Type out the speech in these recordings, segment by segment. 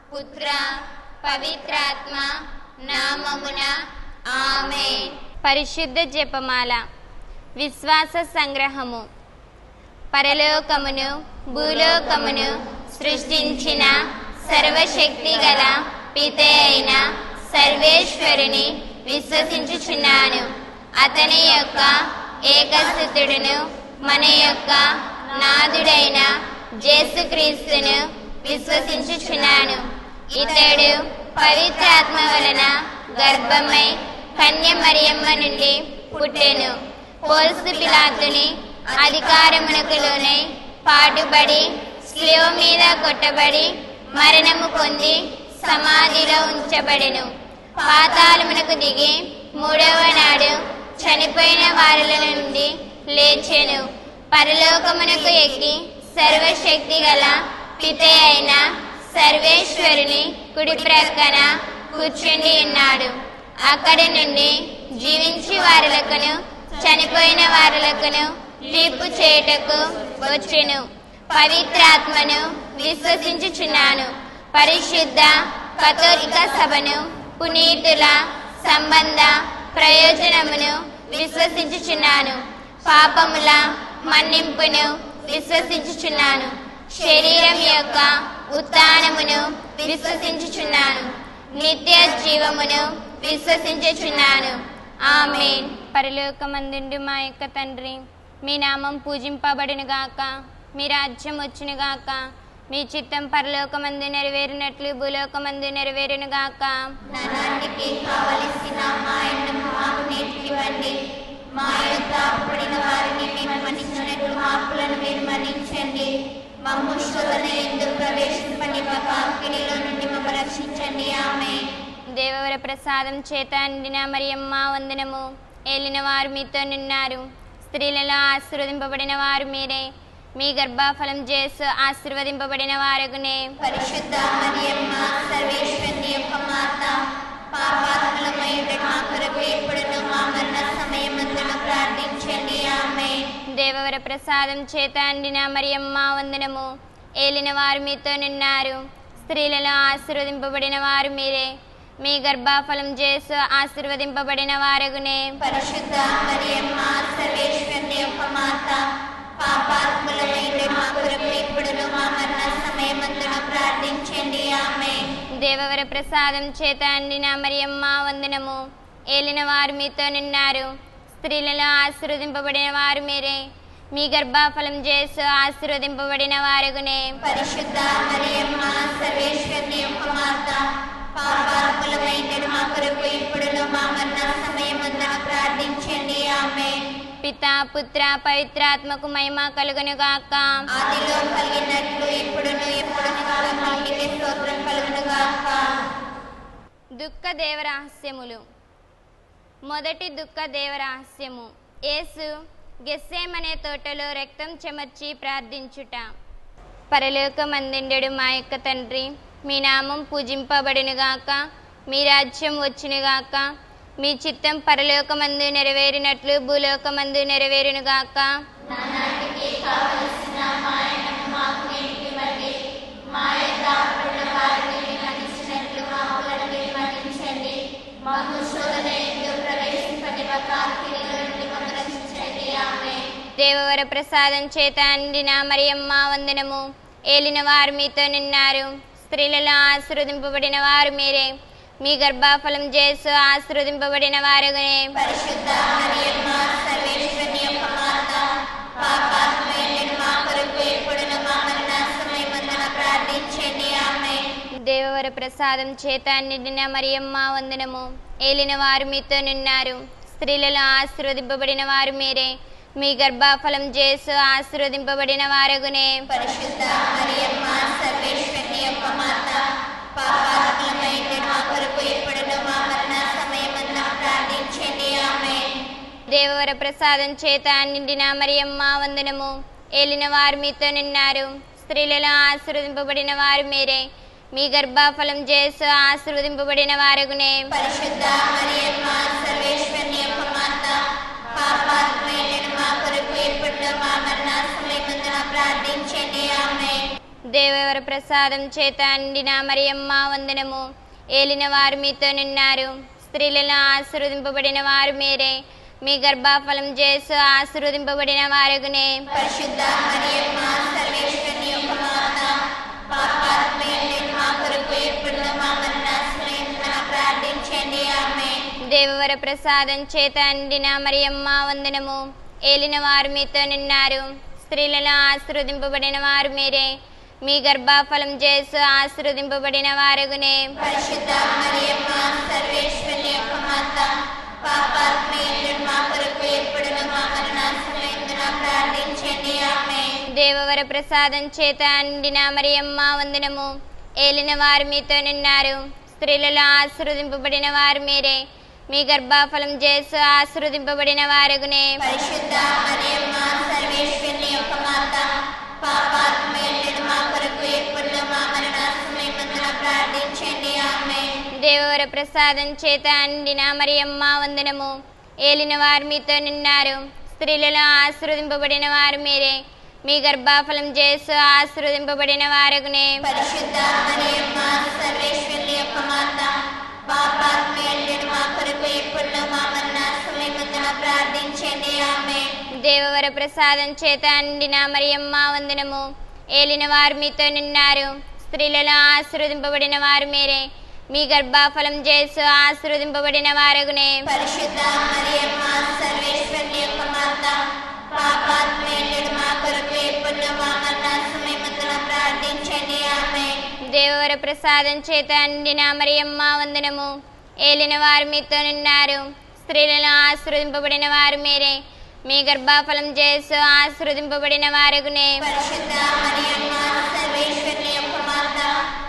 పుత్ర పవిత్రాత్మ నామమున ఆమె పరిశుద్ధ జపమాల విశ్వాస సంగ్రహము పరలోకమును భూలోకమును సృష్టించిన సర్వశక్తి గల పితే అయిన సర్వేశ్వరుని విశ్వసించుచున్నాను అతని యొక్క ఏకసుతుడును మన యొక్క నాదుడైన జేసుక్రీస్తును విశ్వసించుచున్నాను ఇతడు పవిత్రాత్మ వలన గర్భమై కన్య మరియమ్మ నుండి పుట్టెను పోల్సు పిలాతుని అధికారమునకు లోనై పాటుబడి స్లివ మీద కొట్టబడి మరణము పొంది సమాధిలో ఉంచబడెను పాతాళమునకు దిగి మూడవ నాడు చనిపోయిన వారిల నుండి లేచెను పరలోకమునకు ఎక్కి సర్వశక్తి గల పితే అయిన సర్వేశ్వరుని కుడి ప్రక్కన కూర్చుండి ఉన్నాడు అక్కడి నుండి జీవించి వారులకును చనిపోయిన వారులకును తీర్పు చేయుటకు వచ్చెను పవిత్రాత్మను విశ్వసించుచున్నాను పరిశుద్ధ కథోలిక సభను పునీతుల సంబంధ ప్రయోజనమును విశ్వసించుచున్నాను పాపముల మన్నింపును విశ్వసించుచున్నాను శరీరం యొక్క ఉత్థానమును విశ్వసించుచున్నాను నిత్య జీవమును విశ్వసించుచున్నాను ఆమెన్ పరలోకమందుండు మా యొక్క తండ్రి మీ నామం పూజింపబడిన గాక మీ రాజ్యం వచ్చును గాక మీ చిత్తం పరలోకమందు నెరవేరినట్లు భూలోకమందు నెరవేరును గాక నానాటికి కావలసిన మా ఎండము మాకు నేర్పివ్వండి మా యొక్క అప్పుడిన వారిని మేము మన్నించినట్లు మా అప్పులను మీరు మన్నించండి మమ్ము శోధన ఎందుకు ప్రవేశింపనివ్వక కిడిలో నుండి మమ్మ రక్షించండి ఆమె దేవవర ప్రసాదం చేత అందిన మరియమ్మ వందనము ఏలిన వారు మీతో నిన్నారు స్త్రీలలో ఆశీర్వదింపబడిన వారు మీరే మీ గర్భఫలం చేసు ఆశీర్వదింపబడిన వారగునే పరిశుద్ధ మరియమ్మ సర్వేశ్వరి యొక్క మాత పాపాత్మలమైంది మా కొరకు ఎప్పుడును మా మరణ సమయమందున ప్రార్థించండి ఆమె దేవవర ప్రసాదం చేత అందిన మరియమ్మ వందనము ఏలిన వారు మీతో నిన్నారు స్త్రీలలో ఆశీర్వదింపబడిన వారు మీరే మీ గర్భఫలం చేసు ఆశీర్వదింపబడిన వారగునే పరిశుద్ధ మరియమ్మ సర్వేశ్వరి యొక్క మాత పాపాత్ములమైంది మా కొరకు ఎప్పుడును మా మరణ సమయమందున ప్రార్థించండి ఆమె దేవవర ప్రసాదం చేత అండిన మరియమ్మ వందనము ఏలిన వారు మీతో నిన్నారు స్త్రీలలో ఆశీర్వదింపబడిన వారు మీరే మీ గర్భఫలం చేసు ఆశీర్వదింపబడిన వారగునే పరిశుద్ధ మరియమ్మ సర్వేశ్వరి యొక్క మాత పాపాత్ములమైంది మా కొరకు ఎప్పుడును మా మరణ సమయమందున ప్రార్థించండి ఆమె పితా పుత్ర పవిత్రాత్మకు మహిమ కలుగును గాక ఆదిలో కలిగినట్లు ఎప్పుడును ఎప్పుడును కాలమాటికి స్తోత్రం కలుగును గాక దుఃఖ దేవరహస్యములు మొదటి దుఃఖ దేవరహస్యము యేసు గెస్సేమనే తోటలో రక్తం చెమర్చి ప్రార్థించుట పరలోకమందుండెడు మా యొక్క తండ్రి మీ నామం పూజింపబడినగాక మీ రాజ్యం వచ్చినగాక మీ చిత్తం పరలోకమందు నెరవేరినట్లు భూలోకమందు నెరవేరునుగాక దేవవర ప్రసాదం చేత అందిన మరియమ్మ వందనము ఏలిన వారు మీతో నిన్నారు స్త్రీలలో ఆశీర్వదింపబడిన వారు మీరే మీ గర్భఫలం చేసు ఆశీర్వదింపబడిన వారుగానే పరిశుద్ధ మరియమ్మ సర్వేశ్వరి యొక్క మాత పాపాత్మైన మా కొరకు ఎప్పుడును మా మరణ సమయమందున ప్రార్థించండి ఆమె దేవవర ప్రసాదం చేత నిండిన మరియమ్మ వందనము ఏలిన వారు మీతో నిన్నారు స్త్రీలలో ఆశీర్వదింపబడిన వారు మీరే మీ గర్భఫలం చేసు ఆశీర్వదింపబడిన వారగునే పరిశుద్ధ మరియమ్మ సర్వేశ్వరి యొక్క మాత పాపాత్మైన మా కొరకు ఎప్పుడును మా మరణ సమయమందున ప్రార్థించండి ఆమె దేవవర ప్రసాదం చేత నిండిన మరియమ్మ వందనము ఏలిన వారు మీతో నిన్నారు స్త్రీలలో ఆశీర్వదింపబడిన వారు మీరే మీ గర్భఫలం చేసు ఆశీర్వదింపబడిన వారగునే పరిశుద్ధ మరియమ్మ సర్వేశ్వరి యొక్క మాత పాపాత్మైన మా కొరకు ఎప్పుడును మా మరణ సమయమందున ప్రార్థించండి ఆమె దేవవర ప్రసాదం చేత నిండిన మరియమ్మ వందనము ఏలిన వారు మీతో నిన్నారు స్త్రీలలో ఆశీర్వదింపబడిన వారు మీరే మీ గర్భఫలం చేసు ఆశీర్వదింపబడిన వారుగునే పరిశుద్ధ మరియమ్మ సర్వేశ్వరుని యొక్క మాత పాపాత్మయులైన మా కొరకు ఎప్పుడు మా మరణాశ్రయంలో ప్రార్థించండి ఆమె దేవవర ప్రసాదం చేత నిండిన మరియమ్మ వందనము ఏలిన వారు మీతో నిన్నారు స్త్రీలలో ఆశీర్వదింపబడిన వారు మీరే మీ గర్భఫలం చేసు ఆశీర్వదింపబడిన వారుగునే పరిశుద్ధ మరియమ్మ సర్వేశ్వరుని యొక్క మాత పాపాత్మయులైన మా కొరకు ఎప్పుడు మా మరణాశ్రయంలో ప్రార్థించండి ఆమె దేవవర ప్రసాదం చేత నిండిన మరియమ్మ వందనము ఏలిన వారు మీతో నిన్నారు స్త్రీలలో ఆశీర్వదింపబడిన వారు మీరే మీ గర్భఫలం చేసు ఆశీర్వదింపబడిన వారుగునే పరిశుద్ధ మరియమ్మ సర్వేశ్వరుని యొక్క మాత పాపాత్మయులైన మా కొరకు ఎప్పుడు మా మరణాశ్రయంలో ప్రార్థించండి ఆమె దేవవర ప్రసాదం చేత నిండిన మరియమ్మ వందనము ఏలిన వారు మీతో నిన్నారు స్త్రీలలో ఆశీర్వదింపబడిన వారు మీరే మీ గర్భఫలం చేసు ఆశీర్వదింపబడిన వారుగునే పరిశుద్ధ మరియమ్మ సర్వేశ్వరుని యొక్క మాత పాపాత్మయులైన మా కొరకు ఎప్పుడు మా మరణాశ్రయంలో ప్రార్థించండి ఆమె దేవవర ప్రసాదం చేత నిండిన మరియమ్మ వందనము ఏలిన వారు మీతో నిన్నారు స్త్రీలలో ఆశీర్వదింపబడిన వారు మీరే మీ గర్భఫలం చేసు ఆశీర్వదింపబడిన వారుగునే పరిశుద్ధ మరియమ్మ సర్వేశ్వరుని యొక్క మాత పాపాత్మయులైన మా కొరకు ఎప్పుడు మా మరణాశ్రయంలో ప్రార్థించండి ఆమె దేవవర ప్రసాదం చేత నిండిన మరియమ్మ వందనము ఏలిన వారు మీతో నిన్నారు స్త్రీలలో ఆశీర్వదింపబడిన వారు మీరే మీ గర్భఫలం చేసు ఆశీర్వదింపబడిన వారుగునే పరిశుద్ధ మరియమ్మ సర్వేశ్వరుని యొక్క మాత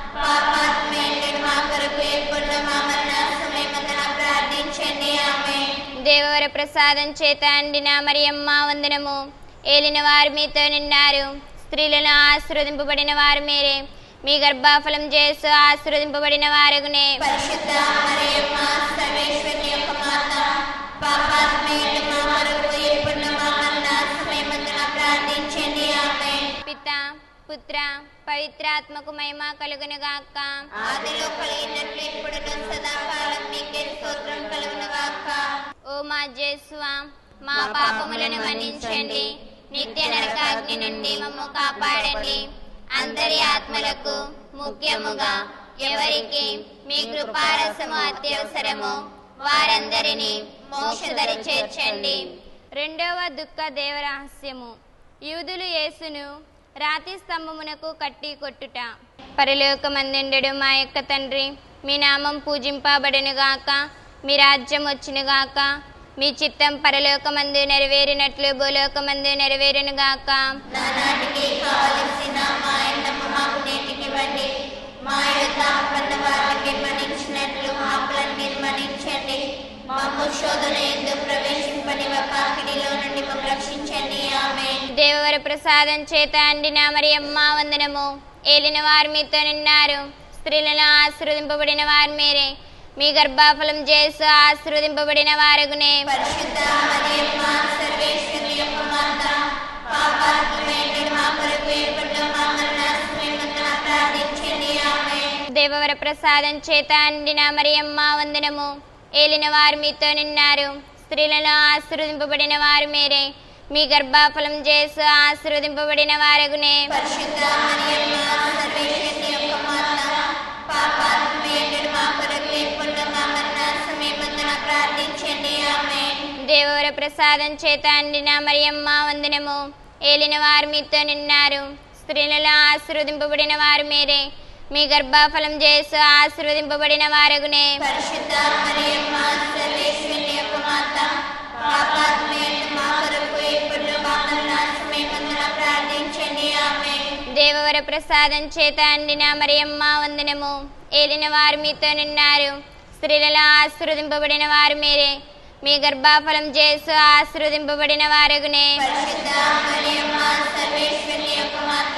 పాపాత్మయులైన మా కొరకు ఎప్పుడు మా మరణాశ్రయంలో ప్రార్థించండి ఆమె దేవవర ప్రసాదం చేత నిండిన మరియమ్మ వందనము ఏలిన వారు మీతో నిన్నారు స్త్రీలలో ఆశీర్వదింపబడిన వారు మీరే మీ గర్భఫలం చేసు ఆశీర్వదింపబడిన వారుగునే పరిశుద్ధ మరియమ్మ సర్వేశ్వరుని యొక్క మాత పాపాత్మయులైన మా కొరకు ఎప్పుడు మా మరణాశ్రయంలో ప్రార్థించండి ఆమె పిత పుత్ర పవిత్రాత్మకు మహిమ కలుగును గాక ఆదిలో కలిగినట్లు ఇప్పుడు సదాకాలం మీకే స్తోత్రం కలుగును గాక ఓ మా జేసువా మా పాపములను మన్నించండి నిత్య నరకాగ్ని నుండి మమ్ము కాపాడండి అందరి ఆత్మలకు ముఖ్యముగా ఎవరికి మీ కృపారసము అత్యవసరము వారందరినీ మోక్షదరి చేర్చండి రెండవ దుఃఖ దేవరహస్యము యూదులు యేసును రాతి స్తంభమునకు కట్టి కొట్టుట పరలోకమందుండెడు మా యొక్క తండ్రి మీ నామం పూజింపబడునుగాక మీ రాజ్యం వచ్చునుగాక మీ చిత్తం పరలోకమందు నెరవేరినట్లు భూలోకమందు నెరవేరునుగాక నానాటికి కావలసిన మా ఎండము మాకు నేటికి ఇవ్వండి మా యొక్క అప్పన్న వారికి మన్నించినట్లు ఆకులను నిర్మణించండి మమ్ము శోధన ఎందుకు ప్రవేశింపని పాపిడిలో నుండి మమ్మల్ని రక్షించండి ఆమె దేవవర ప్రసాదం చేత అండిన మరి అమ్మ వందనము ఏలిన వారు మీతో నిన్నారు స్త్రీలలో ఆశీర్వదింపబడిన వారు మీరే మీ గర్భఫలం చేసు ఆశీర్వదింపబడిన వారుగునే పరిశుద్ధ మరియమ్మ సర్వేశ్వరి యొక్క మాత పాపాత్మైన మా కొరకు ఎప్పుడు మా మరణాశ్రయమందున ప్రార్థించండి ఆమె దేవవర ప్రసాదం చేత అండిన మరి అమ్మ వందనము ఏలిన వారు మీతో నిన్నారు స్త్రీలలో ఆశీర్వదింపబడిన వారు మీరే మీ గర్భఫలం చేసు ఆశీర్వదింపబడిన వారుగునే పరిశుద్ధ మరియమ్మ సర్వేశ్వరి యొక్క మాత పాపాత్మైన మా కొరకు ఎప్పుడు మా మరణాశ్రయమందున ప్రార్థించండి ఆమె దేవవర ప్రసాదం చేత అండిన మరియమ్మ వందనము ఏలిన వారు మీతో నిన్నారు స్త్రీలలో ఆశీర్వదింపబడిన వారు మీరే మీ గర్భఫలం చేసు ఆశీర్వదింపబడిన వారుగునే పరిశుద్ధ మరియమ్మ సర్వేశ్వరి యొక్క మాత పాపాత్మైన మా కొరకు ఎప్పుడు మా మరణాశ్రయమందున ప్రార్థించండి ఆమె దేవవర ప్రసాదం చేత అండిన మరియమ్మ వందనము ఏలిన వారు మీతో నిన్నారు స్త్రీలలో ఆశీర్వదింపబడిన వారు మీరే మీ గర్భఫలం చేసు ఆశీర్వదింపబడిన వారుగునే పరిశుద్ధ మరియమ్మ సర్వేశ్వరి యొక్క మాత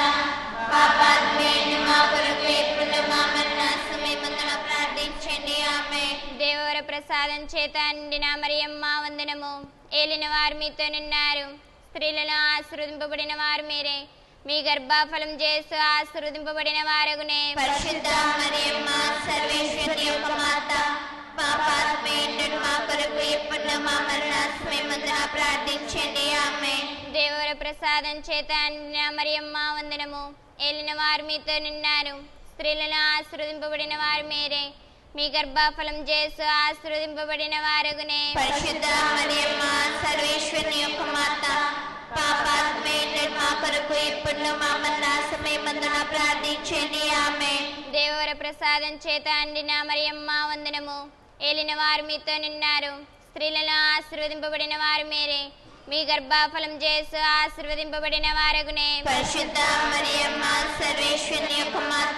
పాపాత్మైన మా కొరకు ఎప్పుడు మా మరణాశ్రయమందున ప్రార్థించండి ఆమె దేవవర ప్రసాదం చేత అండిన మరియమ్మ వందనము ఏలిన వారు మీతో నిన్నారు స్త్రీలలో ఆశీర్వదింపబడిన వారు మీరే మీ గర్భఫలం చేసు ఆశీర్వదింపబడిన వారగునే పరిశుద్ధ మరియమ్మ సర్వేశ్వరి యొక్క మాత పాపాత్మేయుడు మా కొరకు ఇప్పుడు మా మరణ సమయమందున ప్రార్థించండి ఆమె దేవర ప్రసాదం చేత అందిన మరియమ్మ వందనము ఏలిన వారు మీతో నిన్నారు స్త్రీలలో ఆశీర్వదింపబడిన వారు మీరే మీ గర్భఫలం చేసు ఆశీర్వదింపబడిన వారగునే పరిశుద్ధ మరియమ్మ సర్వేశ్వరి యొక్క మాత పాపాత్మేయుడు మా కొరకు ఇప్పుడు మా మరణ సమయమందున ప్రార్థించండి ఆమె దేవర ప్రసాదం చేత అందిన మరియమ్మ వందనము ఏలిన వారు మీతో నిన్నారు స్త్రీలలో ఆశీర్వదింపబడిన వారు మీరే మీ గర్భఫలం చేసు ఆశీర్వదింపబడిన వారగునే పరిశుద్ధ మరియమ్మ సర్వేశ్వరి యొక్క మాత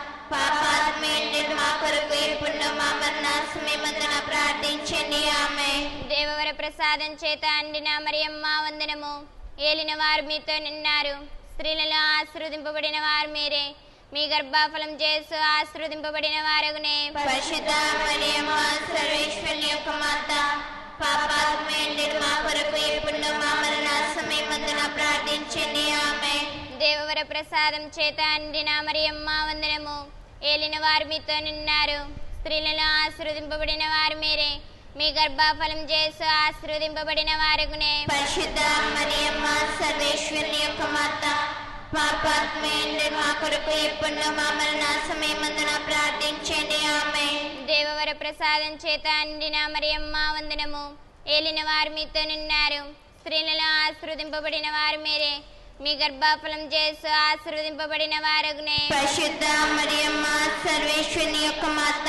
పాపాత్మేయుడు మా కొరకు ఇప్పుడు మా మరణ సమయమందున ప్రార్థించండి ఆమె దేవవర ప్రసాదం చేత అండిన మరియమ్మ వందనము ఏలిన వారు మీతో నిన్నారు స్త్రీలలో ఆశీర్వదింపబడిన వారు మీరే మీ గర్భఫలం చేసు ఆశీర్వదింపబడిన వారగునే పరిశుద్ధ మరియమ్మ సర్వేశ్వరి యొక్క మాత పాపాత్మేయుడు మా కొరకు ఇప్పుడు మా మరణ సమయమందున ప్రార్థించండి ఆమె దేవవర ప్రసాదం చేత అండిన మరియమ్మ వందనము ఏలిన వారు మీతో నిన్నారు స్త్రీలలో ఆశీర్వదింపబడిన వారు మీరే మీ గర్భఫలం చేసు ఆశీర్వదింపబడిన వారగునే పరిశుద్ధ మరియమ్మ సర్వేశ్వరి యొక్క మాత పాపాత్మేయుడు మా కొరకు ఇప్పుడు మా మరణ సమయమందున ప్రార్థించండి ఆమె దేవవర ప్రసాదం చేత అందిన మరియమ్మ వందనము ఏలిన వారు మీతో నిన్నారు స్త్రీలలో ఆశీర్వదింపబడిన వారు మీరే మీ గర్భఫలం చేసు ఆశీర్వదింపబడిన వారగునే పరిశుద్ధ మరియమ్మ సర్వేశ్వరి యొక్క మాత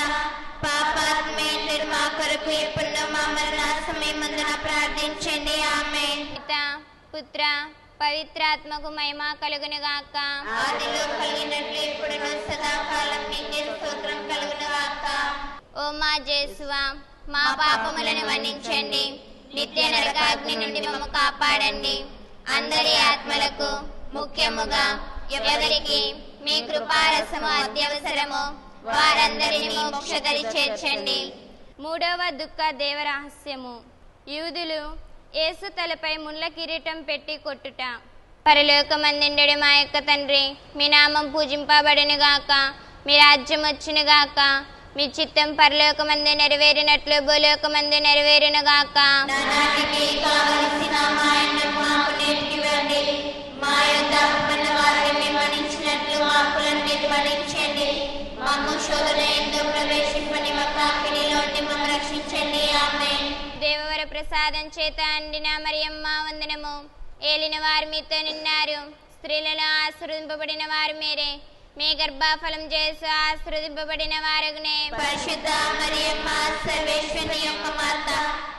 పాపాత్మేయుడు మా కొరకు ఇప్పుడు మా మరణ సమయమందున ప్రార్థించండి ఆమె పిత పుత్ర పవిత్రాత్మకు మహిమ కలుగును గాక ఆదిలో కలిగినట్లు ఇప్పుడు సదాకాలం నీకే స్తోత్రం కలుగును గాక ఓ మా జేసువా మా పాపములను మన్నించండి నిత్య నరకాగ్ని నుండి మమ్మ కాపాడండి అందరి ఆత్మలకు ముఖ్యముగా ఎవరికి మీ కృపారసము అత్యవసరము వారందరిని మోక్షదరి చేర్చండి మూడవ దుఃఖ దేవరహస్యము యూదులు యేసు తలపై ముళ్ళ కిరీటం పెట్టి కొట్టుట పరలోకమందిండడు మా యొక్క తండ్రి మీ నామం పూజింపబడును గాక మీ రాజ్యం వచ్చును గాక మీ చిత్తం పరలోకమందు నెరవేరినట్లు భూలోకమందు నెరవేరును గాక నానాటికి కావలసిన మా అన్నం మాకు నేర్పివ్వండి మా యొక్క అప్పుల వారిని మన్నించినట్లు మా అప్పులను మీరు మన్నించండి మాకు శోధన ఎందు ప్రవేశింపని మా కాపిడిలోని మమ్మల్ని రక్షించండి ఆమె దేవవర ప్రసాదం చేత అండిన మరియమ్మ వందనము ఏలిన వారు మీతో నిన్నారు స్త్రీలలో ఆశీర్వదింపబడిన వారు మీరే మీ గర్భఫలం చేసు ఆశీర్వదింపబడిన వారగునే పరిశుద్ధ మరియమ్మ సర్వేశ్వరి యొక్క మాత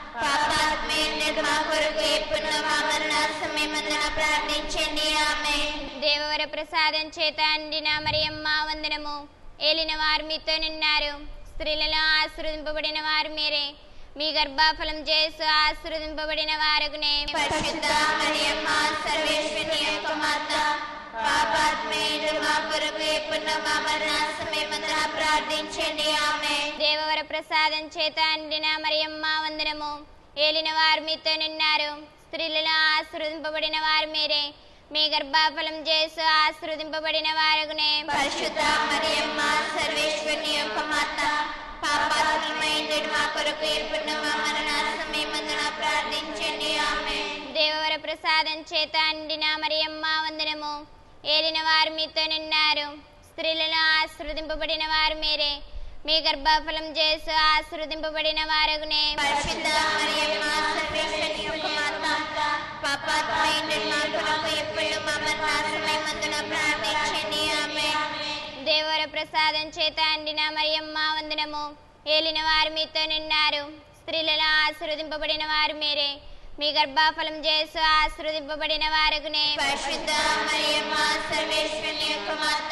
పాపాత్మేయుడు మా కొరకు ఎప్పుడు మా మరణ సమయమందున ప్రార్థించండి ఆమె దేవవర ప్రసాదం చేత అండిన మరియమ్మ వందనము ఏలిన వారు మీతో నిన్నారు స్త్రీలలో ఆశీర్వదింపబడిన వారు మీరే మీ గర్భఫలం చేసు ఆశీర్వదింపబడిన వారగునే పరిశుద్ధ మరియమ్మ సర్వేశ్వరి యొక్క మాత పాపాత్మేయుడు మా కొరకు ఎప్పుడు మా మరణ సమయమందున ప్రార్థించండి ఆమె దేవవర ప్రసాదం చేత అండిన మరియమ్మ వందనము ఏలిన వారు మీతో నిన్నారు స్త్రీలలో ఆశీర్వదింపబడిన వారు మీరే మీ గర్భఫలం చేసు ఆశీర్వదింపబడిన వారగునే పరిశుద్ధ మరియమ్మ సర్వేశ్వరి యొక్క మాత పాపాత్మేయుడు మా కొరకు ఎప్పుడు మా మరణ సమయమందున ప్రార్థించండి ఆమె దేవవర ప్రసాదం చేత అండిన మరియమ్మ వందనము ఏలిన వారు మీతో నిన్నారు స్త్రీలలో ఆశీర్వదింపబడిన వారు మీరే మీ గర్భఫలం చేసు ఆశీర్వదింపబడిన వారగునే పరిశుద్ధ మరియమ్మ సర్వేశ్వరి యొక్క మాత పాపాత్మేయుడు మా కొరకు ఎప్పుడు మా మరణ సమయమందున ప్రార్థించండి ఆమె దేవర ప్రసాదం చేత అండిన మరియమ్మ వందనము ఏలిన వారు మీతో నిన్నారు స్త్రీలలో ఆశీర్వదింపబడిన వారు మీరే మీ గర్భఫలం చేసు ఆశీర్వదింపబడిన వారగునే పరిశుద్ధ మరియమ్మ సర్వేశ్వరి యొక్క మాత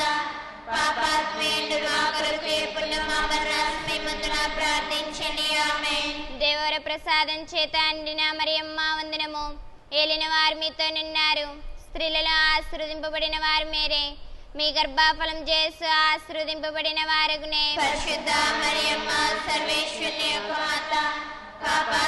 పాపాత్మేయుడు మా కొరకు ఎప్పుడు మా మరణ సమయమందున ప్రార్థించండి ఆమె దేవర ప్రసాదం చేత అండిన మరియమ్మ వందనము ఏలిన వారు మీతో నిన్నారు స్త్రీలలో ఆశీర్వదింపబడిన వారు మీరే మీ గర్భఫలం చేసు ఆశీర్వదింపబడిన వారగునే పరిశుద్ధ మరియమ్మ సర్వేశ్వరి యొక్క మాత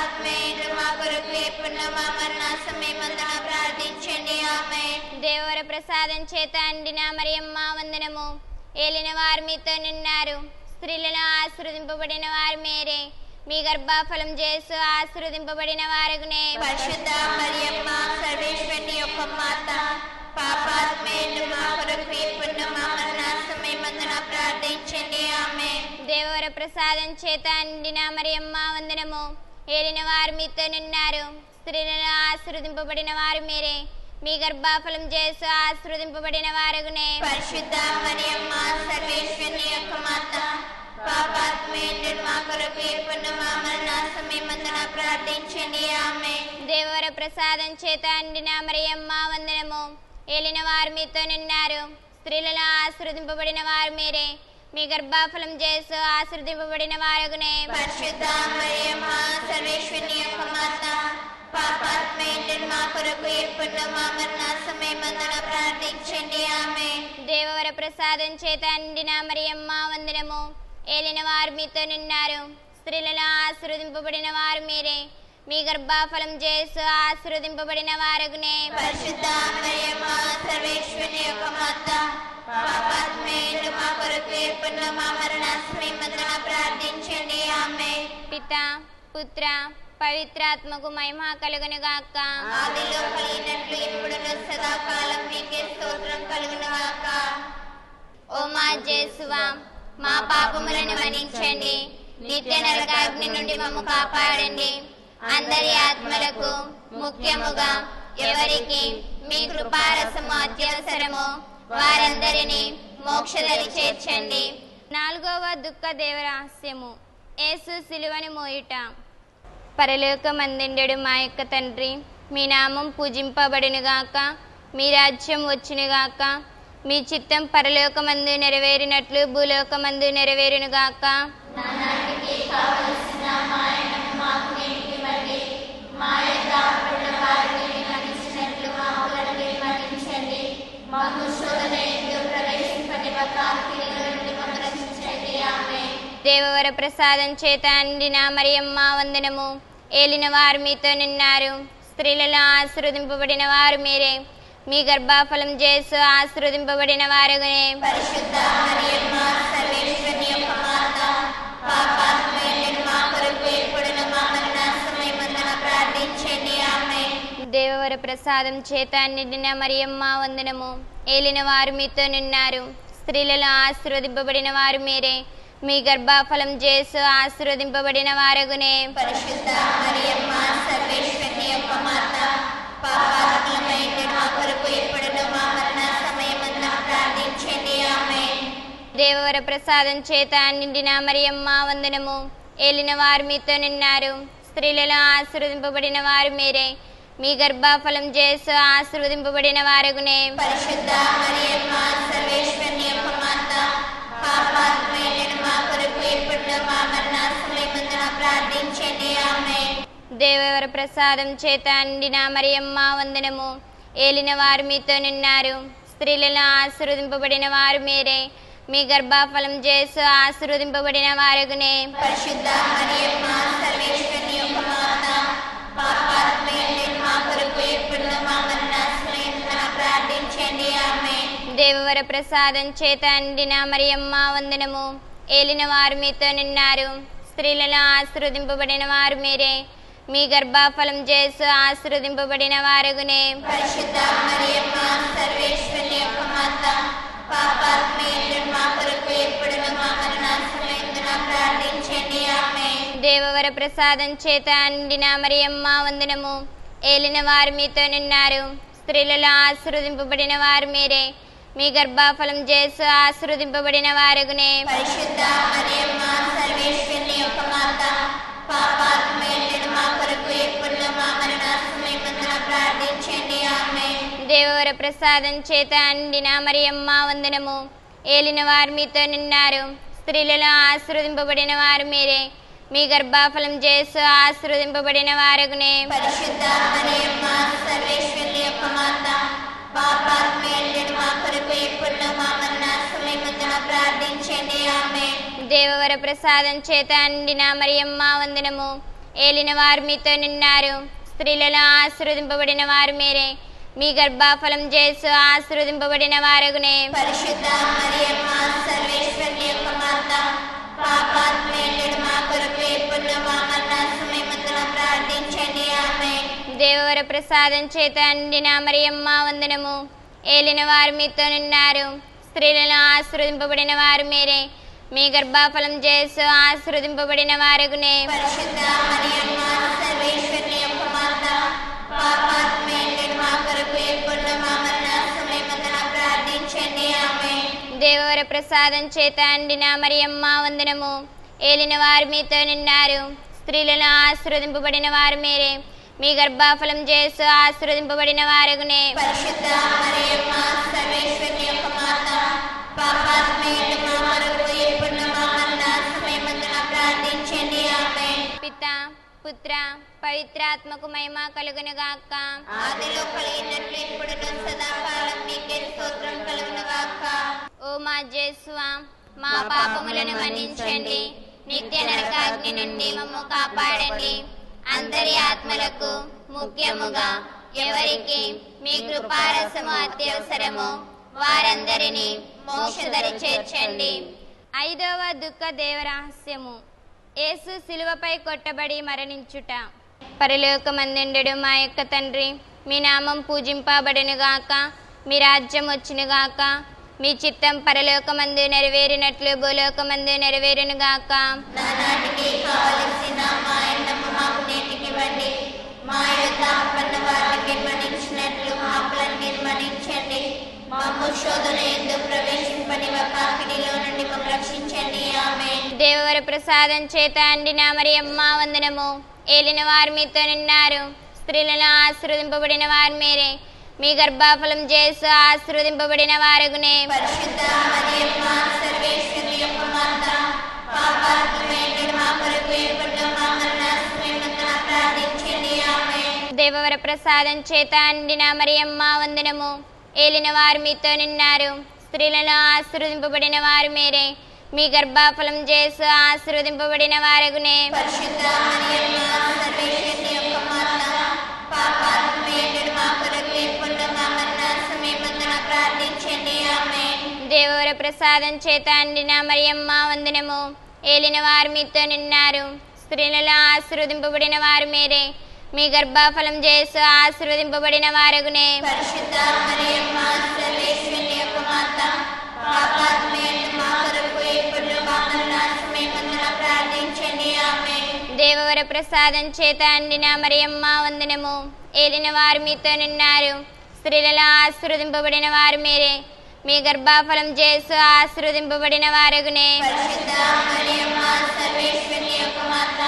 పాపాత్మేయుడు మా కొరకు ఎప్పుడు మా మరణ సమయమందున ప్రార్థించండి ఆమె దేవర ప్రసాదం చేత అండిన మరియమ్మ వందనము ఏలిన వారు మీతో నిన్నారు స్త్రీలలో ఆశీర్వదింపబడిన వారు మీరే మీ గర్భఫలం చేసు ఆశీర్వదింపబడిన వారగునే పరిశుద్ధ మరియమ్మ సర్వేశ్వరుని యొక్క మాత పాపాత్మేయులు మా కొరకు ఇప్పుడు మా మరణ సమయమందున ప్రార్థించండి ఆమె దేవవర ప్రసాదం చేత అండిన మరియమ్మ వందనము ఏలిన వారు మీతో నిన్నారు స్త్రీలలో ఆశీర్వదింపబడిన వారు మీరే మీ గర్భఫలం చేసు ఆశీర్వదింపబడిన వారగునే పరిశుద్ధ మరియమ్మ సర్వేశ్వరుని యొక్క మాత పాపాత్మేయులు మా కొరకు ఇప్పుడు మా మరణ సమయమందున ప్రార్థించండి ఆమె దేవవర ప్రసాదం చేత అండిన మరియమ్మ వందనము ఏలిన వారు మీతో నిన్నారు స్త్రీలలో ఆశీర్వదింపబడిన వారు మీరే మీ గర్భఫలం చేసు ఆశీర్వదింపబడిన వారగునే పరిశుద్ధ మరియమ్మ సర్వేశ్వరుని యొక్క మాత పాపాత్మేయులు మా కొరకు ఇప్పుడు మా మరణ సమయమందున ప్రార్థించండి ఆమె దేవవర ప్రసాదం చేత అండిన మరియమ్మ వందనము ఏలిన వారు మీతో నిన్నారు స్త్రీలలో ఆశీర్వదింపబడిన వారు మీరే మీ గర్భఫలం చేసు ఆశీర్వదింపబడిన వారగునే పరిశుద్ధ మరియమ్మ సర్వేశ్వరుని యొక్క మాత పాపాత్మేయులు మా కొరకు ఇప్పుడు మా మరణ సమయమందున ప్రార్థించండి ఆమె పిత పుత్ర పవిత్రాత్మకు మహిమ కలుగును గాక ఆదిలో కలిగినట్లు ఇప్పుడు సదాకాలం మీకే స్తోత్రం కలుగునుగాక ఓ మా జేసువా మా పాపములను మన్నించండి నిత్య నరకాగ్ని నుండి మమ్ము కాపాడండి అందరి ఆత్మలకు ముఖ్యముగా ఎవరికి మీ కృపారసము అత్యవసరమో వారందరినీ మోక్షదరి చేర్చండి నాలుగవ దుఃఖ దేవరహస్యము యేసు సిలువని మోయుట పరలోకమందుండెడు మా యొక్క తండ్రి మీ నామం పూజింపబడినగాక మీ రాజ్యం వచ్చినగాక మీ చిత్తం పరలోకమందు నెరవేరినట్లు భూలోకమందు నెరవేరునుగాక దేవవర ప్రసాదం చేత అండిన మరియమ్మ వందనము ఏలిన వారు మీతో నిన్నారు స్త్రీలలో ఆశీర్వదింపబడిన వారు మీరే మీ గర్భఫలం చేసు ఆశీర్వదింపబడిన వారుగానే పరిశుద్ధ మరియమ్మ సర్వేశ్వరుని యొక్క మాత పాపాత్మేయులు మా కొరకు ఇప్పుడు మా మరణ సమయమందున ప్రార్థించండి ఆమె దేవవర ప్రసాదం చేత నిండిన మరియమ్మ వందనము ఏలిన వారు మీతో నిన్నారు స్త్రీలలో ఆశీర్వదింపబడిన వారు మీరే మీ గర్భఫలం చేసు ఆశీర్వదింపబడిన వారగునే పరిశుద్ధ మరియమ్మ సర్వేశ్వరుని యొక్క మాత పాపాత్మేయులు మా కొరకు ఇప్పుడు మా మరణ సమయమందున ప్రార్థించండి ఆమె దేవవర ప్రసాదం చేత నిండిన మరియమ్మ వందనము ఏలిన వారు మీతో నిన్నారు స్త్రీలలో ఆశీర్వదింపబడిన వారు మీరే మీ గర్భఫలం చేసు ఆశీర్వదింపబడిన వారగునే పరిశుద్ధ మరియమ్మ సర్వేశ్వరుని యొక్క మాత పాపాత్మేయులు మా కొరకు ఇప్పుడు మా మరణ సమయమందున ప్రార్థించండి ఆమె దేవవర ప్రసాదం చేత నిండిన మరియమ్మ వందనము ఏలిన వారు మీతో నిన్నారు స్త్రీలలో ఆశీర్వదింపబడిన వారు మీరే మీ గర్భఫలం చేసు ఆశీర్వదింపబడిన వారగునే పరిశుద్ధ మరియమ్మ సర్వేశ్వరుని యొక్క మాత పాపాత్మేయులు మా కొరకు ఇప్పుడు మా మరణ సమయమున ప్రార్థించండి ఆమె దేవవర ప్రసాదం చేత అండిన మరియమ్మ వందనము ఏలిన వారు మీతో నిన్నారు స్త్రీలలో ఆశీర్వదింపబడిన వారు మీరే మీ గర్భఫలం చేసు ఆశీర్వదింపబడిన వారగునే పరిశుద్ధ మరియమ్మ సర్వేశ్వరుని యొక్క మాత పాపాత్మేయులు మా కొరకు ఇప్పుడు మా మరణ సమయమున ప్రార్థించండి ఆమె దేవవర ప్రసాదం చేత అండిన మరియమ్మ వందనము ఏలిన వారు మీతో నిన్నారు స్త్రీలలో ఆశీర్వదింపబడిన వారు మీరే మీ గర్భఫలం చేసు ఆశీర్వదింపబడిన వారగునే పరిశుద్ధ మరియమ్మ సర్వేశ్వరుని యొక్క మాత పాపాత్మేయులు మా కొరకు ఇప్పుడు మా మరణ సమయమున ప్రార్థించండి ఆమె దేవవర ప్రసాదం చేత అండిన మరియమ్మ వందనము ఏలిన వారు మీతో నిన్నారు స్త్రీలలో ఆశీర్వదింపబడిన వారు మీరే మీ గర్భఫలం చేసు ఆశీర్వదింపబడిన వారగునే పరిశుద్ధ మరియమ్మ సర్వేశ్వరుని యొక్క మాత పాపాత్మేయులు మా కొరకు ఇప్పుడు మా మరణ సమయమున ప్రార్థించండి ఆమె దేవవర ప్రసాదం చేత అండిన మరియమ్మ వందనము ఏలిన వారు మీతో నిన్నారు స్త్రీలలో ఆశీర్వదింపబడిన వారు మీరే మీ గర్భఫలం చేసు ఆశీర్వదింపబడిన వారగునే పరిశుద్ధ మరియమ్మ సర్వేశ్వరి యొక్క మాత పాపాత్మేయుడు మా కొరకు ఇప్పుడు మా మరణ సమయమందున ప్రార్థించండి ఆమె దేవవర ప్రసాదం చేత అందిన మరియమ్మ వందనము ఏలిన వారు మీతో నిన్నారు స్త్రీలను ఆశీర్వదింపబడిన వారు మీరే మీ గర్భఫలం చేసు ఆశీర్వదింపబడిన వారగునే పరిశుద్ధ మరియమ్మ సర్వేశ్వరి యొక్క మాత పాపాత్మేయుడు మా కొరకు ఇప్పుడు మా మరణ సమయమందున ప్రార్థించండి ఆమె దేవవర ప్రసాదం చేత అండిన మరియమ్మ వందనము ఏలిన వారు మీతో నిన్నారు స్త్రీలను ఆశీర్వదింపబడిన వారు మీరే మీ గర్భఫలం చేసు ఆశీర్వదింపబడిన వారగునే పరిశుద్ధ మరియమ్మ సర్వేశ్వరి యొక్క మాత పాపాత్మేయుడు మా కొరకు ఇప్పుడు మా మరణ సమయమందున ప్రార్థించండి ఆమె పిత పుత్ర పవిత్రాత్మకు మహిమ కలుగునుగాక ఆదిలో కలిగినట్లు ఇప్పుడు సదాకాలం మీకే స్తోత్రం కలుగును గాక ఓ మా జేసువా మా పాపములను మన్నించండి నిత్య నరకాగ్ని నుండి మమ్ము కాపాడండి అందరి ఆత్మలకు ముఖ్యముగా ఎవరికి మీ కృపారసము అత్యవసరము వారందరినీ మోక్షదరి చేర్చండి ఐదవ దుఃఖ దేవరహస్యము యేసు శిలువపై కొట్టబడి మరణించుట పరలోకమందుండెడు మా యొక్క తండ్రి మీ నామం పూజింపబడినగాక మీ రాజ్యం వచ్చినగాక మీ చిత్తం పరలోకమందు నెరవేరినట్లు భూలోకమందు నెరవేరునుగాక నానాటికి కావలసిన మా ఎండము మాకు నేటికి ఇవ్వండి మా యొక్క అప్పన్న వారికి మన్నించినట్లు మా అప్పులను నిర్మణించండి మమ్ము శోధన ఎందు ప్రవేశింపని కాకిడిలో నుండి మమ్మల్ని రక్షించండి ఆమె దేవవర ప్రసాదం చేత అండిన మరియమ్మ వందనము ఏలిన వారు మీతో నిన్నారు స్త్రీలను ఆశీర్వదింపబడిన వారు మీరే మీ గర్భఫలం చేసు ఆశీర్వదింపబడిన వారగునే పరిశుద్ధ మరియమ్మ సర్వేశ్వరి యొక్క మాత పాపాత్మేయుడు మా కొరకు ఇప్పుడు మా మరణ సమయమందున ప్రార్థించండి ఆమె దేవవర ప్రసాదం చేత అండిన మరియమ్మ వందనము ఏలిన వారు మీతో నిన్నారు స్త్రీలను ఆశీర్వదింపబడిన వారు మీరే మీ గర్భఫలం చేసు ఆశీర్వదింపబడిన వారగునే పరిశుద్ధ మరియమ్మ సర్వేశ్వరి యొక్క మాత పాపాత్మేయుడు మా కొరకు ఇప్పుడు మా మరణ సమయమందున ప్రార్థించండి ఆమె దేవవర ప్రసాదం చేత అండిన మరియమ్మ వందనము ఏలిన వారు మీతో నిన్నారు స్త్రీలలో ఆశీర్వదింపబడిన వారు మీరే మీ గర్భఫలం చేసు ఆశీర్వదింపబడిన వారగునే పరిశుద్ధ మరియమ్మ సర్వేశ్వరి యొక్క మాత పాపాత్మేయుడు మా కొరకు ఇప్పుడు మా మరణ సమయమందున ప్రార్థించండి ఆమె దేవవర ప్రసాదం చేత అండిన మరియమ్మ వందనము ఏలిన వారు మీతో నిన్నారు స్త్రీలలో ఆశీర్వదింపబడిన వారు మీరే మీ గర్భఫలం చేసు ఆశీర్వదింపబడిన వారగునే పరిశుద్ధ మరియమ్మ సర్వేశ్వరి యొక్క మాత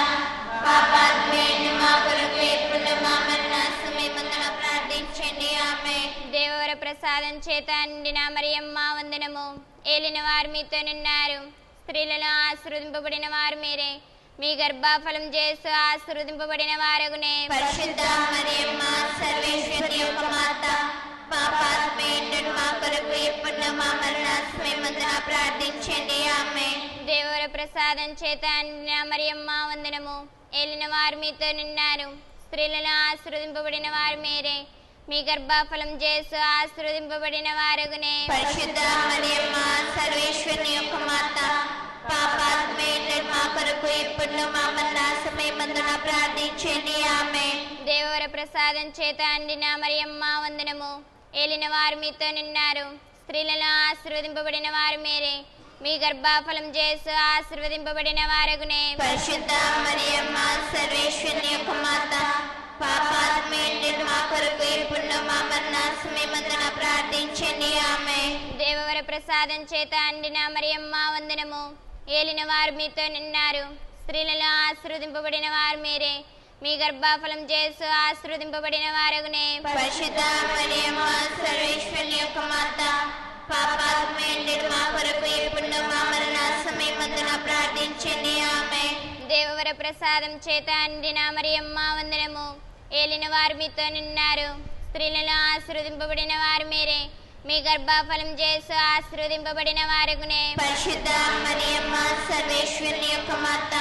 పాపాత్మేయుడు మా కొరకు ఇప్పుడు మా మరణ సమయమందున ప్రార్థించండి ఆమె దేవవర ప్రసాదం చేత అండిన మరియమ్మ వందనము ఏలిన వారు మీతో నిన్నారు స్త్రీలలో ఆశీర్వదింపబడిన వారు మీరే మీ గర్భఫలం చేసు ఆశీర్వదింపబడిన వారగునే పరిశుద్ధ మరియమ్మ సర్వేశ్వరి యొక్క మాత పాపాత్మేయుడు మా కొరకు ఇప్పుడు మా మరణ సమయమందున ప్రార్థించండి ఆమె దేవవర ప్రసాదం చేత అండిన మరియమ్మ వందనము ఏలిన వారు మీతో నిన్నారు స్త్రీలలో ఆశీర్వదింపబడిన వారు మీరే మీ గర్భఫలం చేసు ఆశీర్వదింపబడిన వారగునే పరిశుద్ధ మరియమ్మ సర్వేశ్వరి యొక్క మాత పాపాత్మేయుడు మా కొరకు ఇప్పుడు మా మరణ సమయమందున ప్రార్థించండి ఆమె దేవవర ప్రసాదం చేత అండిన మరియమ్మ వందనము ఏలిన వారు మీతో నిన్నారు స్త్రీలలో ఆశీర్వదింపబడిన వారు మీరే మీ గర్భఫలం చేసు ఆశీర్వదింపబడిన వారగునే పరిశుద్ధ మరియమ్మ సర్వేశ్వరి యొక్క మాత పాపాత్మేయుడు మా కొరకు ఇప్పుడు మా మరణ సమయమందున ప్రార్థించండి ఆమె దేవవర ప్రసాదం చేత అండిన మరియమ్మ వందనము ఏలిన వారు మీతో నిన్నారు స్త్రీలలో ఆశీర్వదింపబడిన వారు మీరే మీ గర్భఫలం చేసు ఆశీర్వదింపబడిన వారగునే పరిశుద్ధ మరియమ్మ సర్వేశ్వరి యొక్క మాత పాపాత్మేయుడు మా కొరకు ఇప్పుడు మా మరణ సమయమందున ప్రార్థించండి ఆమె దేవవర ప్రసాదం చేత అండిన మరియమ్మ వందనము ఏలిన వారు మీతో నిన్నారు స్త్రీలలో ఆశీర్వదింపబడిన వారు మీరే మీ గర్భఫలం చేసు ఆశీర్వదింపబడిన వారగునే పరిశుద్ధ మరియమ్మ సర్వేశ్వరి యొక్క మాత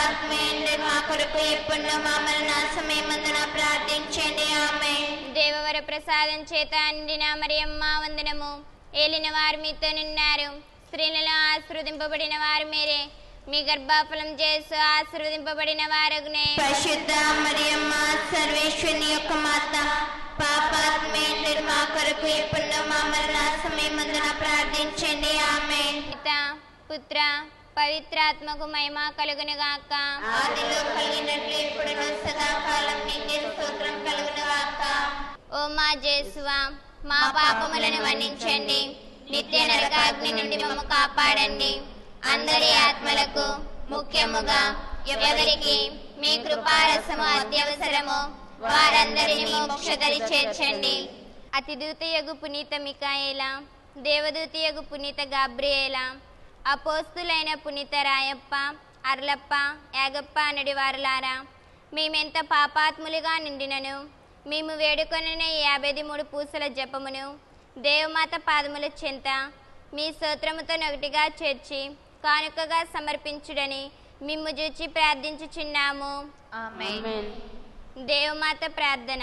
పాపాత్మేయుడు మా కొరకు ఇప్పుడు మా మరణ సమయమందున ప్రార్థించండి ఆమె దేవవర ప్రసాదం చేత నిండిన మరియమ్మ వందనము ఏలిన వారు మీతో నిన్నారు స్త్రీలలో ఆశీర్వదింపబడిన వారు మీరే మీ గర్భఫలం చేసు ఆశీర్వదింపబడిన వారగునే పరిశుద్ధ మరియమ్మ సర్వేశ్వరుని యొక్క మాత పాపాత్మేంద్రుడు మా కొరకు ఎప్పుడు మా మరణ సమయమందున ప్రార్థించండి ఆమె పిత పుత్ర పవిత్రాత్మకు మహిమ కలుగును గాక ఆదిలో కలిగినట్లు ఇప్పుడు సదాకాలం నిండి స్తోత్రం కలుగును గాక ఓ మా జేసువా మా పాపములను మన్నించండి నిత్య నరకాగ్ని నుండి మమ్మ కాపాడండి అందరి ఆత్మలకు ముఖ్యముగా ఎవరికి మీ కృపారసము అత్యవసరము వారందరినీ మోక్షదరి చేర్చండి అతిదూతయగు పునీత మికాయేల దేవదూతయగు పునీత గాబ్రియేల అపోస్తులైన పునీత రాయప్ప అర్లప్ప యాగప్ప అనడి వారులారా మేమెంత పాపాత్ములుగా నిండినను మేము వేడుకొనిన ఈ యాభై మూడు పూసల జపమును దేవమాత పాదముల చెంత మీ స్తోత్రముతో నొకటిగా చేర్చి కానుకగా సమర్పించుడని మిమ్ము చూచి ప్రార్థించుచున్నాము ఆమేన్ దేవమాత ప్రార్థన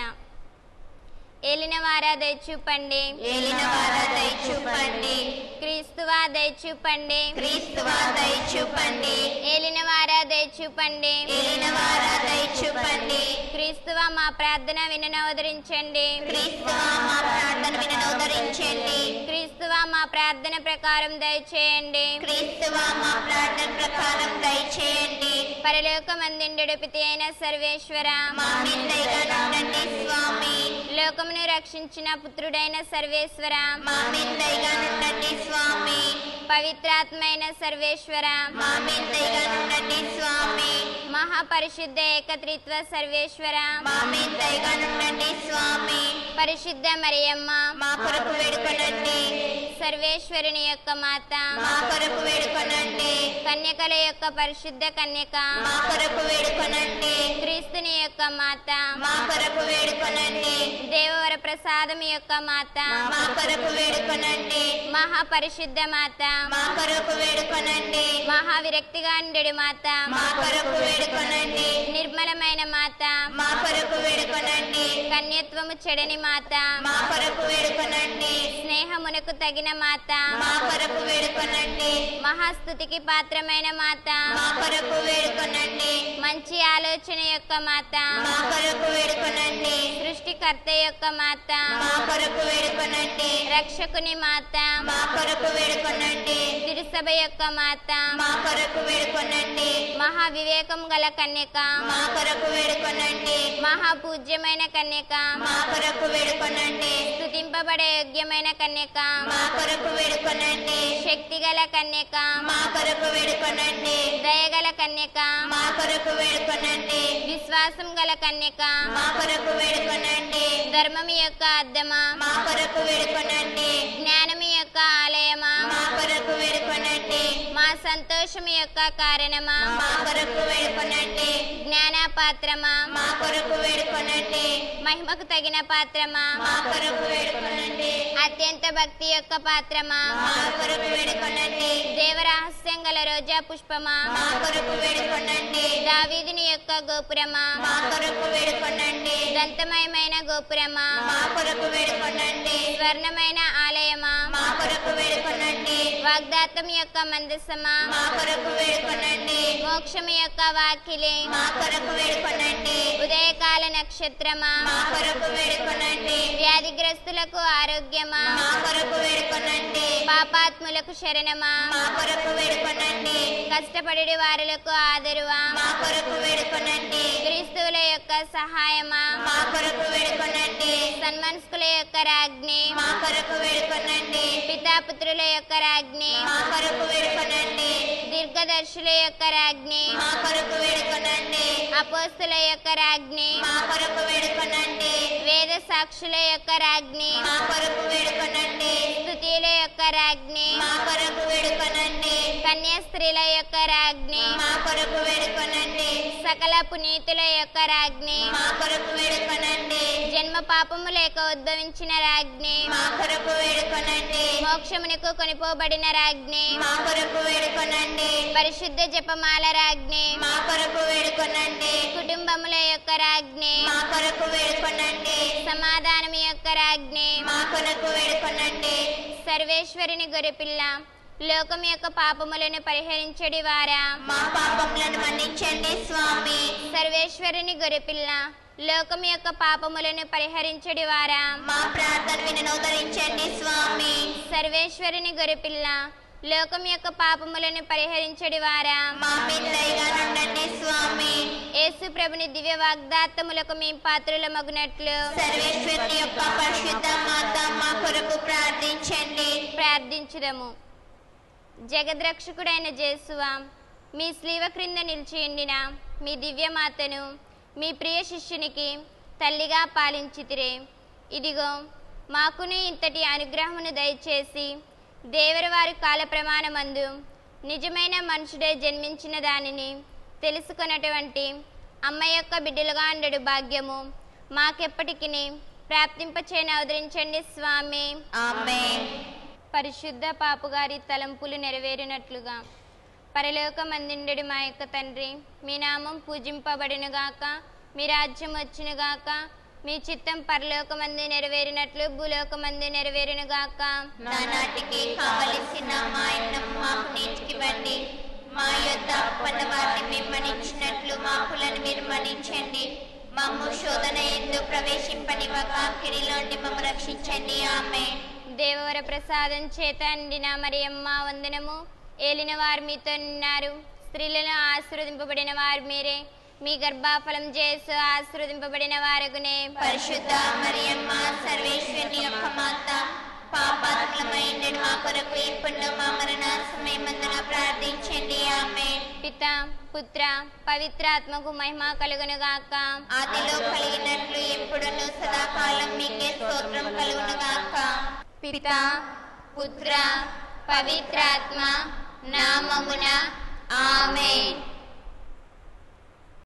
ఏలిన వారా దయచూపండి ఏలిన వారా దయచూపండి క్రీస్తువా దయచూపండి క్రీస్తువా దయచూపండి ఏలిన వారా దయచూపండి ఏలిన వారా దయచూపండి క్రీస్తువా మా ప్రార్థన విననవదరించండి క్రీస్తువా మా ప్రార్థన వినోదరించండి క్రీస్తువా మా ప్రార్థన ప్రకారం దయచేయండి క్రీస్తువా మా ప్రార్థన ప్రకారం దయచేయండి పరలోకమందిండు పితి అయిన సర్వేశ్వర మా మీద దయగా ఉండండి స్వామి లోకమును రక్షించిన పుత్రుడైన సర్వేశ్వర మా మీద దయగా ఉండండి స్వామి పవిత్రాత్మైన సర్వేశ్వర మా మీద దయగా ఉండండి స్వామి మహాపరిశుద్ధ ఏకత్రిత్వ సర్వేశ్వర మా మీద దయగా ఉండండి స్వామి పరిశుద్ధ మరియమ్మ మా కొరకు వేడుకొనండి సర్వేశ్వరుని యొక్క మాత మా కొరకు వేడుకొనండి కన్యకల యొక్క పరిశుద్ధ కన్యక మా కొరకు వేడుకొనండి క్రీస్తుని యొక్క మాత మా కొరకు వేడుకొనండి దేవవర ప్రసాదం యొక్క మాత మా కొరకు వేడుకొనండి మహాపరిశుద్ధ మాత మా కొరకు వేడుకొనండి మహావిరక్తిగా ఉండెడు మాత మా కొరకు వేడుకొనండి నిర్మలమైన మాత మా కొరకు వేడుకొనండి కన్యత్వము చెడని మాత మా కొరకు వేడుకొనండి స్నేహమునకు తగిన మాత మా కొరకు వేడుకొనండి మహాస్థుతికి పాత్రమైన మాత మా కొరకు వేడుకొనండి మంచి ఆలోచన యొక్క మాత మా కొరకు వేడుకొనండి సృష్టికర్త యొక్క మాత మా కొరకు వేడుకొనండి రక్షకుని మాత మా కొరకు వేడుకొనండి తిరుసభ యొక్క మాత మా కొరకు వేడుకొనండి మహావివేకం గల కన్యక మా కొరకు వేడుకొనండి మహాపూజ్యమైన కన్యక మా కొరకు వేడుకొనండి స్తుతింపబడే యోగ్యమైన కన్యక మా కొరకు వేడుకొనండి శక్తి గల కన్యక మా కొరకు వేడుకొనండి దయగల కన్యక మా కొరకు వేడుకొనండి విశ్వాసం గల కన్యక మా కొరకు వేడుకొనండి ధర్మం యొక్క అద్దమా మా కొరకు వేడుకొనండి జ్ఞానము యొక్క ఆలయమా మా కొరకు వేడుకొనండి మా సంతోషము యొక్క కారణమా మా కొరకు వేడుకొనండి జ్ఞానపాత్రమా మా కొరకు వేడుకొనండి మహిమకు తగిన పాత్రమా మా కొరకు వేడుకొనండి అత్యంత భక్తి యొక్క పాత్రమా మా కొరకు వేడుకొనండి దేవరహస్యం గల రోజా పుష్పమా మా కొరకు వేడుకొనండి దావీదుని యొక్క గోపురమా మా కొరకు వేడుకొనండి దంతమయమైన గోపురమా మా కొరకు వేడుకొనండి స్వర్ణమైన ఆలయమా మా కొరకు వేడుకొనండి వాగ్దాతం యొక్క మందసమా మా కొరకు వేడుకొనండి మోక్షము యొక్క వాకిలి మా కొరకు వేడుకొనండి ఉదయకాల నక్షత్రమా మా కొరకు వేడుకొనండి వ్యాధిగ్రస్తులకు ఆరోగ్యమా మా కొరకు వేడుకొనండి పాపాత్ములకు శరణమా మా కొరకు వేడుకొనండి కష్టపడి వారులకు ఆదరువా మా కొరకు వేడుకొనండి క్రీస్తువుల యొక్క సహాయమా మా కొరకు వేడుకొనండి సన్మనస్కుల యొక్క రాజ్ఞి మా కొరకు వేడుకొనండి పితాపుత్రుల యొక్క రాజ్ఞి మా కొరకు వేడుకొనండి దీర్ఘదర్శుల యొక్క రాజ్ఞి మా కొరకు వేడుకొనండి అపోస్తుల యొక్క రాజ్ఞి మా కొరకు వేడుకొనండి వేద సాక్షుల యొక్క రాజ్ఞి మా కొరకు వేడుకొనండి స్తుతియుల యొక్క రాజ్ఞి మా కొరకు వేడుకొనండి కన్యా స్త్రీల యొక్క రాజ్ఞి మా కొరకు వేడుకొనండి సకల పునీతుల యొక్క రాజ్ఞి మా కొరకు వేడుకొనండి జన్మ పాపము లేక ఉద్భవించిన రాజ్ఞి మా కొరకు వేడుకొనండి మోక్షమునకు కొనిపోబడిన రాజ్ఞి మా కొరకు వేడుకొనండి పరిశుద్ధ జపమాల రాజ్ఞి మా కొరకు వేడుకొనండి కుటుంబముల యొక్క రాజ్ఞి మా కొరకు వేడుకొనండి సమాధానము యొక్క యొక్క రాజ్ఞే మా కొరకు వేడుకొనండి సర్వేశ్వరుని గొర్రెపిల్ల లోకం యొక్క పాపములను పరిహరించడి వారా మా పాపములను మన్నించండి స్వామి సర్వేశ్వరుని గొర్రెపిల్ల లోకం యొక్క పాపములను పరిహరించడి వారా మా ప్రార్థన వినోదరించండి స్వామి సర్వేశ్వరుని గొర్రెపిల్ల లోకం యొక్క పాపములను పరిహరించడి వారా మా మీద దయగా నుండండి స్వామి యేసు ప్రభుని దివ్య వాగ్దాత్తములకు మేము పాత్రుల మగునట్లు సర్వేశ్వరుని యొక్క పరిశుద్ధ మాత మా కొరకు ప్రార్థించండి ప్రార్థించుదము జగద్రక్షకుడైన జేసువా మీ స్లీవ క్రింద నిలిచియుండిన మీ దివ్యమాతను మీ ప్రియ శిష్యునికి తల్లిగా పాలించితిరే ఇదిగో మాకును ఇంతటి అనుగ్రహమును దయచేసి దేవరవారి కాల ప్రమాణమందు నిజమైన మనుషుడే జన్మించిన దానిని తెలుసుకున్నటువంటి అమ్మ యొక్క బిడ్డలుగా ఉండడు భాగ్యము మాకెప్పటికి ప్రాప్తింపచేయని అవతరించండి స్వామి ఆమేన్ పరిశుద్ధ పాపుగారి తలంపులు నెరవేరినట్లుగా పరలోకమందిండెడు మా యొక్క తండ్రి మీ నామం పూజింపబడినగాక మీ రాజ్యం వచ్చునుగాక మీ చిత్తం పరలోకమంది నెరవేరినట్లు భూలోకమంది నెరవేరునుగాక నానాటికి కావలసిన మా అన్నం మాకు నేర్చుకివ్వండి మా యొద్ద అప్పన్న వారిని మేము మన్నించినట్లు మా అప్పులను మీరు మన్నించండి మమ్ము శోధన ఎందు ప్రవేశింపనివ్వక కిడిలోండి మమ్ము రక్షించండి ఆమె దేవవర ప్రసాదం చేత నిండిన మరియమ్మ వందనము ఏలిన వారు మీతో ఉన్నారు స్త్రీలను ఆశీర్వదింపబడిన వారు మీరే మీ గర్భాఫలం చేసు ఆశీర్వదింపబడిన వారగునే పరిశుద్ధ మరియమ్మ సర్వేశ్వరుని యొక్క మాత పాపాత్మలమైన మా కొరకు ఇప్పుడు మా మరణ సమయమందున ప్రార్థించండి ఆమె పిత పుత్ర పవిత్రాత్మకు మహిమ కలుగునుగాక ఆదిలో కలిగినట్లు ఎప్పుడును సదాకాలం మీకే స్తోత్రం కలుగును గాక పిత పుత్ర పవిత్రాత్మ నామమున ఆమె